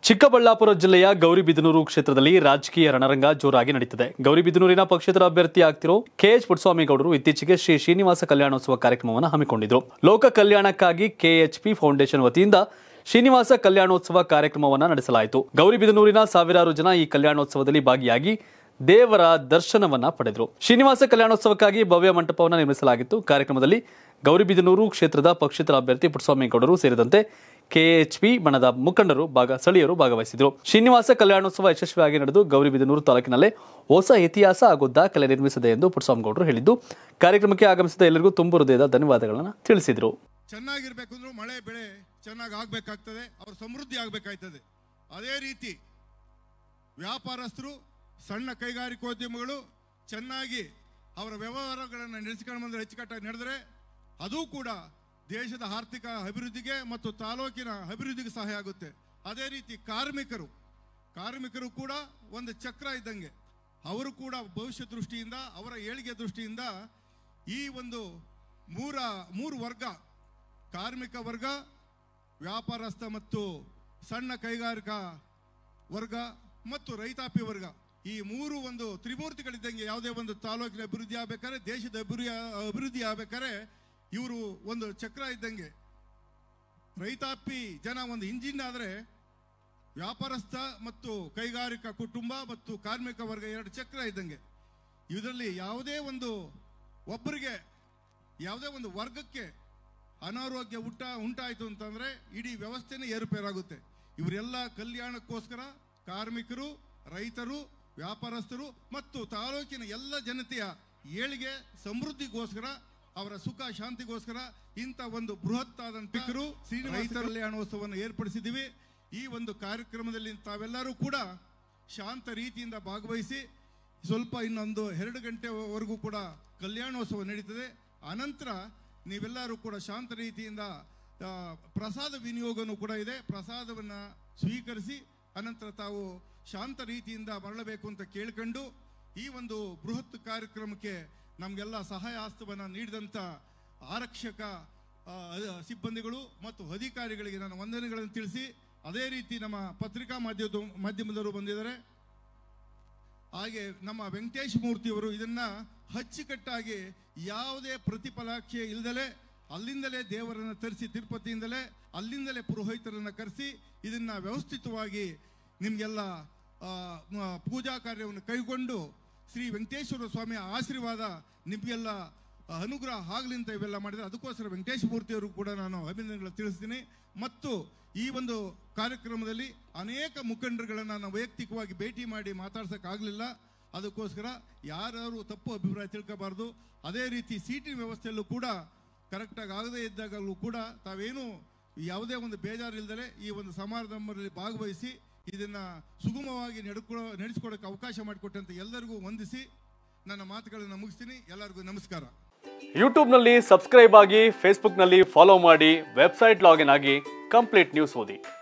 ಚಿಕ್ಕಬಳ್ಳಾಪುರ ಜಿಲ್ಲೆಯ ಗೌರಿಬಿದನೂರು ಕ್ಷೇತ್ರದಲ್ಲಿ ರಾಜಕೀಯ ರಣರಂಗ ಜೋರಾಗಿ ನಡೀತಿದೆ ಗೌರಿಬಿದನೂರಿನ ಪಕ್ಷೇತರ ಅಭ್ಯರ್ಥಿ ಆಗ್ತಿರೋ ಕೆಎಚ್ ಪುಟ್ಟಸ್ವಾಮಿಗೌಡರು ಇತ್ತೀಚೆಗೆ ಶ್ರೀ ಶ್ರೀನಿವಾಸ ಕಲ್ಯಾಣೋತ್ಸವ ಕಾರ್ಯಕ್ರಮವನ್ನು ಹಮ್ಮಿಕೊಂಡಿದ್ರು ಲೋಕ ಕಲ್ಯಾಣಕ್ಕಾಗಿ ಕೆಎಚ್ಪಿ ಫೌಂಡೇಶನ್ ವತಿಯಿಂದ ಶ್ರೀನಿವಾಸ ಕಲ್ಯಾಣೋತ್ಸವ ಕಾರ್ಯಕ್ರಮವನ್ನು ನಡೆಸಲಾಯಿತು ಗೌರಿಬಿದನೂರಿನ ಸಾವಿರಾರು ಜನ ಈ ಕಲ್ಯಾಣೋತ್ಸವದಲ್ಲಿ ಭಾಗಿಯಾಗಿ ದೇವರ ದರ್ಶನವನ್ನ ಪಡೆದರು ಶ್ರೀನಿವಾಸ ಕಲ್ಯಾಣೋತ್ಸವಕ್ಕಾಗಿ ಭವ್ಯ ಮಂಟಪವನ್ನು ನಿರ್ಮಿಸಲಾಗಿತ್ತು ಕಾರ್ಯಕ್ರಮದಲ್ಲಿ ಗೌರಿಬಿದನೂರು ಕ್ಷೇತ್ರದ ಪಕ್ಷೇತರ ಅಭ್ಯರ್ಥಿ ಪುಟ್ಟಸ್ವಾಮಿಗೌಡರು ಸೇರಿದಂತೆ ಕೆಎಚ್ಪಿ ಬಣದ ಮುಖಂಡರು ಭಾಗ ಸ್ಥಳೀಯರು ಭಾಗವಹಿಸಿದರು ಶ್ರೀನಿವಾಸ ಕಲ್ಯಾಣೋತ್ಸವ ಯಶಸ್ವಿಯಾಗಿ ನಡೆದು ಗೌರಿಬಿದನೂರು ತಾಲೂಕಿನಲ್ಲೇ ಹೊಸ ಇತಿಹಾಸ ಹಾಗೂ ದಾಖಲೆ ನಿರ್ಮಿಸಿದೆ ಎಂದು ಪುಟ್ಟಸ್ವಾಮಿಗೌಡರು ಹೇಳಿದ್ದು ಕಾರ್ಯಕ್ರಮಕ್ಕೆ ಆಗಮಿಸಿದ ಎಲ್ಲರಿಗೂ ತುಂಬು ಹೃದಯದ ಧನ್ಯವಾದಗಳನ್ನು ತಿಳಿಸಿದರು ಚೆನ್ನಾಗಿರ್ಬೇಕು ಅಂದ್ರೂ ಮಳೆ ಬೆಳೆ ಚೆನ್ನಾಗಿ ಆಗ್ಬೇಕಾಗ್ತದೆ ಅವ್ರ ಸಮೃದ್ಧಿ ಆಗ್ಬೇಕಾಯ್ತದೆ ಅದೇ ರೀತಿ ವ್ಯಾಪಾರಸ್ಥರು ಸಣ್ಣ ಕೈಗಾರಿಕೋದ್ಯಮಗಳು ಚೆನ್ನಾಗಿ ಅವರ ವ್ಯವಹಾರಗಳನ್ನು ನಡೆಸಿಕೊಂಡು ಬಂದರೆ ಅಚ್ಚುಕಟ್ಟಾಗಿ ನಡೆದರೆ ಅದು ಕೂಡ ದೇಶದ ಆರ್ಥಿಕ ಅಭಿವೃದ್ಧಿಗೆ ಮತ್ತು ತಾಲೂಕಿನ ಅಭಿವೃದ್ಧಿಗೆ ಸಹಾಯ ಆಗುತ್ತೆ ಅದೇ ರೀತಿ ಕಾರ್ಮಿಕರು ಕಾರ್ಮಿಕರು ಕೂಡ ಒಂದು ಚಕ್ರ ಇದ್ದಂಗೆ ಅವರು ಕೂಡ ಭವಿಷ್ಯ ದೃಷ್ಟಿಯಿಂದ ಅವರ ಏಳಿಗೆ ದೃಷ್ಟಿಯಿಂದ ಈ ಒಂದು ಮೂರ ಮೂರು ವರ್ಗ ಕಾರ್ಮಿಕ ವರ್ಗ ವ್ಯಾಪಾರಸ್ಥ ಮತ್ತು ಸಣ್ಣ ಕೈಗಾರಿಕಾ ವರ್ಗ ಮತ್ತು ರೈತಾಪಿ ವರ್ಗ ಈ ಮೂರು ಒಂದು ತ್ರಿಮೂರ್ತಿಗಳಿದ್ದಂಗೆ ಯಾವುದೇ ಒಂದು ತಾಲೂಕಿನ ಅಭಿವೃದ್ಧಿ ಆಗ್ಬೇಕಾದ್ರೆ ದೇಶದ ಅಭಿವೃದ್ಧಿ ಅಭಿವೃದ್ಧಿ ಆಗ್ಬೇಕಾದ್ರೆ ಇವರು ಒಂದು ಚಕ್ರ ಇದ್ದಂಗೆ ರೈತಾಪಿ ಜನ ಒಂದು ಇಂಜಿನ್ ಆದರೆ ವ್ಯಾಪಾರಸ್ಥ ಮತ್ತು ಕೈಗಾರಿಕಾ ಕುಟುಂಬ ಮತ್ತು ಕಾರ್ಮಿಕ ವರ್ಗ ಎರಡು ಚಕ್ರ ಇದ್ದಂಗೆ ಇದರಲ್ಲಿ ಯಾವುದೇ ಒಂದು ಒಬ್ಬರಿಗೆ ಯಾವುದೇ ಒಂದು ವರ್ಗಕ್ಕೆ ಅನಾರೋಗ್ಯ ಉಂಟ ಉಂಟಾಯಿತು ಅಂತಂದ್ರೆ ಇಡೀ ವ್ಯವಸ್ಥೆನೇ ಏರುಪೇರಾಗುತ್ತೆ ಇವರೆಲ್ಲ ಕಲ್ಯಾಣಕ್ಕೋಸ್ಕರ ಕಾರ್ಮಿಕರು ರೈತರು ವ್ಯಾಪಾರಸ್ಥರು ಮತ್ತು ತಾಲೂಕಿನ ಎಲ್ಲ ಜನತೆಯ ಏಳಿಗೆ ಸಮೃದ್ಧಿಗೋಸ್ಕರ ಅವರ ಸುಖ ಶಾಂತಿಗೋಸ್ಕರ ಇಂಥ ಒಂದು ಬೃಹತ್ ಆದಂತ ರೈತ ಕಲ್ಯಾಣೋತ್ಸವವನ್ನು ಏರ್ಪಡಿಸಿದ್ದೀವಿ ಈ ಒಂದು ಕಾರ್ಯಕ್ರಮದಲ್ಲಿ ತಾವೆಲ್ಲರೂ ಕೂಡ ಶಾಂತ ರೀತಿಯಿಂದ ಭಾಗವಹಿಸಿ ಸ್ವಲ್ಪ ಇನ್ನೊಂದು ಎರಡು ಗಂಟೆವರೆಗೂ ಕೂಡ ಕಲ್ಯಾಣೋತ್ಸವ ನಡೀತದೆ ಅನಂತರ ನೀವೆಲ್ಲರೂ ಕೂಡ ಶಾಂತ ರೀತಿಯಿಂದ ಆ, ಪ್ರಸಾದ ವಿನಿಯೋಗನೂ ಕೂಡ ಇದೆ ಪ್ರಸಾದವನ್ನು ಸ್ವೀಕರಿಸಿ ಅನಂತರ ತಾವು ಶಾಂತ ರೀತಿಯಿಂದ ಮರಳಬೇಕು ಅಂತ ಕೇಳ್ಕೊಂಡು ಈ ಒಂದು ಬೃಹತ್ ಕಾರ್ಯಕ್ರಮಕ್ಕೆ ನಮಗೆಲ್ಲ ಸಹಾಯ ಹಸ್ತವನ್ನು ನೀಡಿದಂಥ ಆರಕ್ಷಕ ಆ, ಅದ- ಸಿಬ್ಬಂದಿಗಳು ಮತ್ತು ಅಧಿಕಾರಿಗಳಿಗೆ ನಾನು ವಂದನೆಗಳನ್ನು ತಿಳಿಸಿ ಅದೇ ರೀತಿ ನಮ್ಮ ಪತ್ರಿಕಾ ಮಾಧ್ಯಮದ ಮಾಧ್ಯಮದವರು ಬಂದಿದ್ದಾರೆ ಹಾಗೆ ನಮ್ಮ ವೆಂಕಟೇಶ್ ಮೂರ್ತಿಯವರು ಇದನ್ನ ಅಚ್ಚುಕಟ್ಟಾಗಿ ಯಾವುದೇ ಪ್ರತಿಫಲಾಕ್ಷೆ ಇಲ್ದಲೆ ಅಲ್ಲಿಂದಲೇ ದೇವರನ್ನು ತರಿಸಿ ತಿರುಪತಿಯಿಂದಲೇ ಅಲ್ಲಿಂದಲೇ ಪುರೋಹಿತರನ್ನು ಕರೆಸಿ ಇದನ್ನ ವ್ಯವಸ್ಥಿತವಾಗಿ ನಿಮಗೆಲ್ಲ ಆ, ಮ- ಪೂಜಾ ಕಾರ್ಯವನ್ನು ಕೈಗೊಂಡು ಶ್ರೀ ವೆಂಕಟೇಶ್ವರ ಸ್ವಾಮಿಯ ಆಶೀರ್ವಾದ ನಿಮಗೆಲ್ಲ ಅನುಗ್ರಹ ಆಗಲಿ ಅಂತ ಇವೆಲ್ಲ ಮಾಡಿದರೆ ಅದಕ್ಕೋಸ್ಕರ ವೆಂಕಟೇಶ ಮೂರ್ತಿಯವರು ಕೂಡ ನಾನು ಅಭಿನಂದನೆಗಳು ತಿಳಿಸ್ತೀನಿ ಮತ್ತು ಈ ಒಂದು ಕಾರ್ಯಕ್ರಮದಲ್ಲಿ ಅನೇಕ ಮುಖಂಡರುಗಳನ್ನು ನಾನು ವೈಯಕ್ತಿಕವಾಗಿ ಭೇಟಿ ಮಾಡಿ ಮಾತಾಡ್ಸೋಕ್ಕಾಗಲಿಲ್ಲ ಅದಕ್ಕೋಸ್ಕರ ಯಾರು ತಪ್ಪು ಅಭಿಪ್ರಾಯ ತಿಳ್ಕೋಬಾರ್ದು ಅದೇ ರೀತಿ ಸೀಟಿನ ವ್ಯವಸ್ಥೆಯಲ್ಲೂ ಕೂಡ ಕರೆಕ್ಟಾಗಿ ಆಗದೇ ಇದ್ದಾಗಲೂ ಕೂಡ ತಾವೇನು ಯಾವುದೇ ಒಂದು ಬೇಜಾರಿಲ್ಲದೆ ಈ ಒಂದು ಸಮಾರಂಭದಲ್ಲಿ ಭಾಗವಹಿಸಿ ಇದನ್ನ ಸುಗಮವಾಗಿ ನಡ್ಕೊ ನಡೆಸ್ಕೊಡೋಕೆ ಅವಕಾಶ ಮಾಡಿಕೊಟ್ಟಂತ ಎಲ್ಲರಿಗೂ ವಂದಿಸಿ ನನ್ನ ಮಾತುಗಳನ್ನು ಮುಗಿಸ್ತೀನಿ ಎಲ್ಲರಿಗೂ ನಮಸ್ಕಾರ ಯೂಟ್ಯೂಬ್ನಲ್ಲಿ ಸಬ್ಸ್ಕ್ರೈಬ್ ಆಗಿ ಫೇಸ್ಬುಕ್ನಲ್ಲಿ ಫಾಲೋ ಮಾಡಿ ವೆಬ್ಸೈಟ್ ಲಾಗಿನ್ ಆಗಿ ಕಂಪ್ಲೀಟ್ ನ್ಯೂಸ್ ಓದಿ